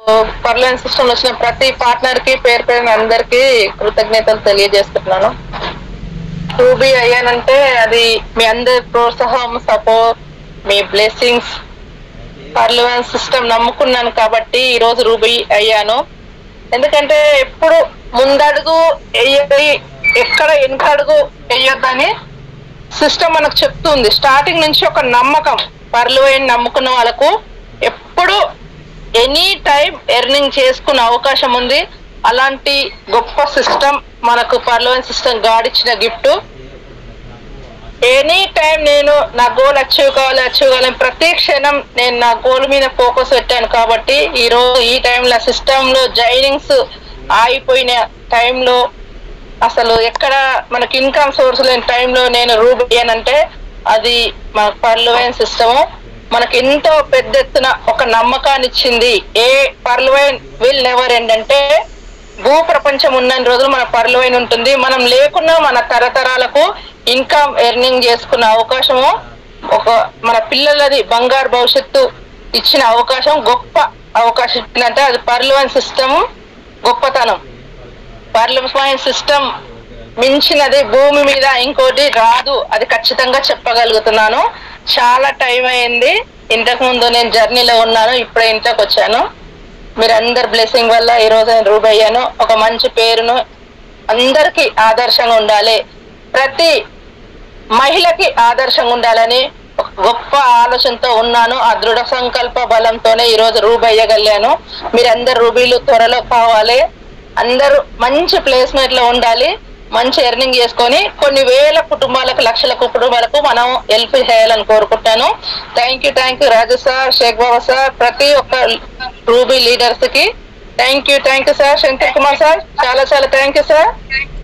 పర్లైన్ system వచ్చిన ప్రతి partner కి పేరు పేరున అందరికి కృతజ్ఞతలు తెలియజేస్తున్నాను రూబీ అయ్యానంటే అది మీ అందరి ప్రోత్సాహం సపోర్ట్ మీ బ్లెస్సింగ్స్ పర్లవెన్ సిస్టమ్ నమ్ముకున్నాను కాబట్టి ఈ రోజు రూబీ అయ్యాను ఎందుకంటే ఎప్పుడు ముందడుగు వెయ్యాలి ఎక్కడ వెనకడుగు వెయ్యొద్దని సిస్టమ్ మనకు చెప్తుంది స్టార్టింగ్ నుంచి ఒక నమ్మకం పర్లవైన్ నమ్ముకున్న వాళ్ళకు ఎప్పుడు ఎనీ టైం ఎర్నింగ్ చేసుకునే అవకాశం ఉంది అలాంటి గొప్ప సిస్టమ్ మనకు పర్లవైన్ సిస్టమ్ గాడ్ ఇచ్చిన గిఫ్ట్ ఎనీ టైం నేను నా గోల్ అచీవ్ కావాలి అచీవ్ కావాలి ప్రతి క్షణం నేను నా గోల్ మీద ఫోకస్ పెట్టాను కాబట్టి ఈ రోజు ఈ టైంలో సిస్టమ్ లో జైనింగ్స్ ఆగిపోయిన టైంలో అసలు ఎక్కడ మనకి ఇన్కమ్ సోర్స్ లేని టైంలో నేను రూబ్ అయ్యానంటే అది మన పర్లువైన్ సిస్టమ్ మనకి ఎంతో పెద్ద ఎత్తున ఒక నమ్మకాన్ని ఇచ్చింది ఏ పర్లువైన్ విల్ నెవర్ ఎండ్ అంటే భూ ప్రపంచం ఉన్న రోజులు మన పర్లువైన్ ఉంటుంది మనం లేకున్నా మన తరతరాలకు ఇన్కమ్ ఎర్నింగ్ చేసుకున్న అవకాశము ఒక మన పిల్లలది బంగారు భవిష్యత్తు ఇచ్చిన అవకాశం గొప్ప అవకాశం ఇచ్చిందంటే అది పర్లువైన్ సిస్టమ్ గొప్పతనం పార్లమెంట్ సిస్టమ్ మించినది భూమి మీద ఇంకోటి రాదు అది ఖచ్చితంగా చెప్పగలుగుతున్నాను చాలా టైం అయింది ఇంతకు ముందు నేను జర్నీలో ఉన్నాను ఇప్పుడే ఇంట్లోకి వచ్చాను మీరందరి బ్లెస్సింగ్ వల్ల ఈ రోజు నేను రూబ్ అయ్యాను ఒక మంచి పేరును అందరికి ఆదర్శంగా ఉండాలి ప్రతి మహిళకి ఆదర్శంగా ఉండాలని ఒక గొప్ప ఆలోచనతో ఉన్నాను ఆ దృఢ సంకల్ప బలంతోనే ఈ రోజు రూబ్ అయ్యగలిగాను మీరందరు రూబీలు త్వరలో కావాలి అందరూ మంచి ప్లేస్మెంట్ లో ఉండాలి మంచి ఎర్నింగ్ చేసుకొని కొన్ని వేల కుటుంబాలకు లక్షల కుటుంబాలకు మనం హెల్ప్ చేయాలని కోరుకుంటాను thank you thank you Raju sir Shaik Baba sir ప్రతి ఒక్క రూబీ లీడర్స్ కి thank you thank you sir Shankar Kumar sir చాలా చాలా థ్యాంక్ యూ సార్